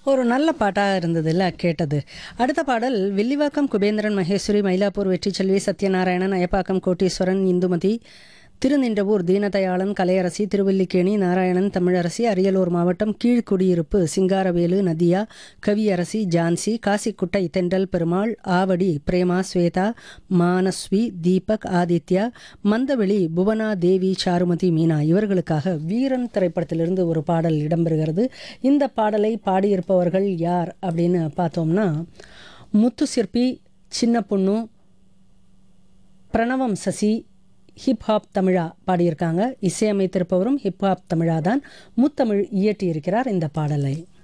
ஒரு நல்ல பாட்டாக இருந்ததுல்ல கேட்டது அடுத்த பாடல் வில்லிவாக்கம் குபேந்திரன் மகேஸ்வரி மயிலாப்பூர் வெற்றிச்செல்வி சத்யநாராயணன் அயப்பாக்கம் கோட்டீஸ்வரன் இந்துமதி திருநின்றவூர் தீனதயாளன் கலையரசி திருவல்லிக்கேணி நாராயணன் தமிழரசி அரியலூர் மாவட்டம் கீழ்குடியிருப்பு சிங்காரவேலு நதியா கவியரசி ஜான்சி காசிக்குட்டை தெண்டல் பெருமாள் ஆவடி பிரேமா ஸ்வேதா மானஸ்வி தீபக் ஆதித்யா மந்தவெளி புவனா தேவி சாருமதி மீனா இவர்களுக்காக வீரன் திரைப்படத்திலிருந்து ஒரு பாடல் இடம்பெறுகிறது இந்த பாடலை பாடியிருப்பவர்கள் யார் அப்படின்னு பார்த்தோம்னா முத்து சிற்பி சின்ன பொண்ணு பிரணவம் சசி ஹிப்ஹாப் தமிழா பாடியிருக்காங்க இசையமைத்திருப்பவரும் ஹிப்ஹாப் தமிழா தான் முத்தமிழ் இயற்றியிருக்கிறார் இந்த பாடலை